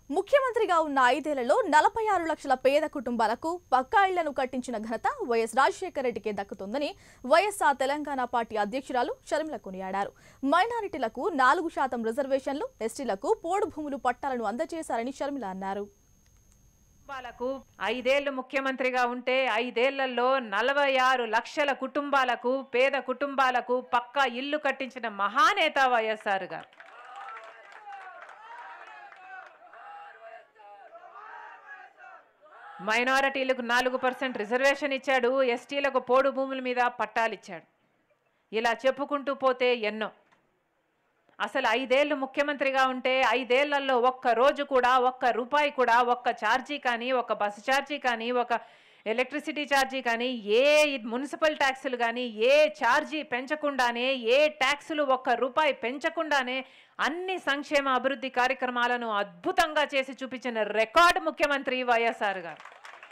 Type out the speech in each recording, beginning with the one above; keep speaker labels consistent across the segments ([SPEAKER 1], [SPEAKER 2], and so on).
[SPEAKER 1] ముఖ్యమంత్రిగా ఉన్న ఐదేళ్లలో నలభై ఆరు లక్షల పేద కుటుంబాలకు పక్కా ఇళ్లను కట్టించిన ఘనత వైఎస్ రాజశేఖర రెడ్డికే దక్కుతుందని వైఎస్ఆర్ తెలంగాణ పార్టీ అధ్యక్షురాలు షర్మిల కొనియాడారు మైనారిటీలకు నాలుగు శాతం రిజర్వేషన్లు ఎస్టీలకు పోడు భూములు పట్టాలను అందజేశారని షర్మిల అన్నారు
[SPEAKER 2] కుటుంబాలకు ఐదేళ్లు ముఖ్యమంత్రిగా ఉంటే ఐదేళ్లలో నలభై ఆరు లక్షల కుటుంబాలకు పేద కుటుంబాలకు పక్కా ఇల్లు కట్టించిన మహానేత వైఎస్ఆర్ గారు మైనారిటీలకు నాలుగు పర్సెంట్ రిజర్వేషన్ ఇచ్చాడు ఎస్టీలకు పోడు భూముల మీద పట్టాలు ఇచ్చాడు ఇలా చెప్పుకుంటూ పోతే ఎన్నో అసలు ఐదేళ్లు ముఖ్యమంత్రిగా ఉంటే ఐదేళ్లలో ఒక్క రోజు కూడా ఒక్క రూపాయి కూడా ఒక్క ఛార్జీ కానీ ఒక బస్సు ఛార్జీ కానీ ఒక ఎలక్ట్రిసిటీ ఛార్జీ కానీ ఏ మున్సిపల్ ట్యాక్సులు కానీ ఏ ఛార్జీ పెంచకుండానే ఏ ట్యాక్సులు ఒక్క రూపాయి పెంచకుండానే అన్ని సంక్షేమ అభివృద్ధి కార్యక్రమాలను అద్భుతంగా చేసి చూపించిన రికార్డు ముఖ్యమంత్రి వైఎస్ఆర్ గారు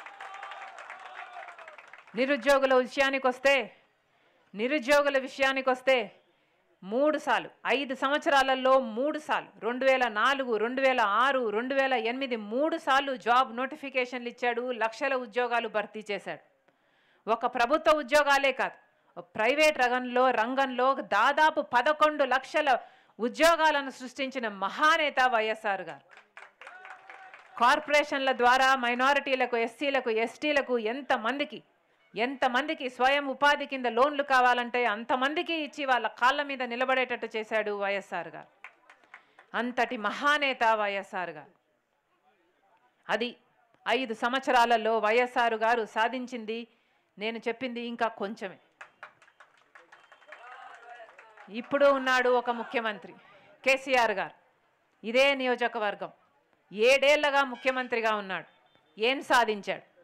[SPEAKER 2] నిరుద్యోగుల విషయానికి వస్తే నిరుద్యోగుల విషయానికి వస్తే మూడు సార్లు ఐదు సంవత్సరాలలో మూడు సార్లు రెండు వేల నాలుగు రెండు వేల ఆరు రెండు వేల ఎనిమిది మూడు సార్లు జాబ్ నోటిఫికేషన్లు ఇచ్చాడు లక్షల ఉద్యోగాలు భర్తీ చేశాడు ఒక ప్రభుత్వ ఉద్యోగాలే కాదు ఒక ప్రైవేట్ రంగంలో రంగంలో దాదాపు పదకొండు లక్షల ఉద్యోగాలను సృష్టించిన మహానేత వైఎస్ఆర్ గారు కార్పొరేషన్ల ద్వారా మైనారిటీలకు ఎస్సీలకు ఎస్టీలకు ఎంతమందికి ఎంతమందికి స్వయం ఉపాధి కింద లోన్లు కావాలంటే అంతమందికి ఇచ్చి వాళ్ళ కాళ్ళ మీద నిలబడేటట్టు చేశాడు వైఎస్ఆర్ గారు అంతటి మహానేత వైఎస్ఆర్ గారు అది ఐదు సంవత్సరాలలో వైఎస్ఆర్ గారు సాధించింది నేను చెప్పింది ఇంకా కొంచెమే ఇప్పుడు ఉన్నాడు ఒక ముఖ్యమంత్రి కేసీఆర్ గారు ఇదే నియోజకవర్గం ఏడేళ్లగా ముఖ్యమంత్రిగా ఉన్నాడు ఏం సాధించాడు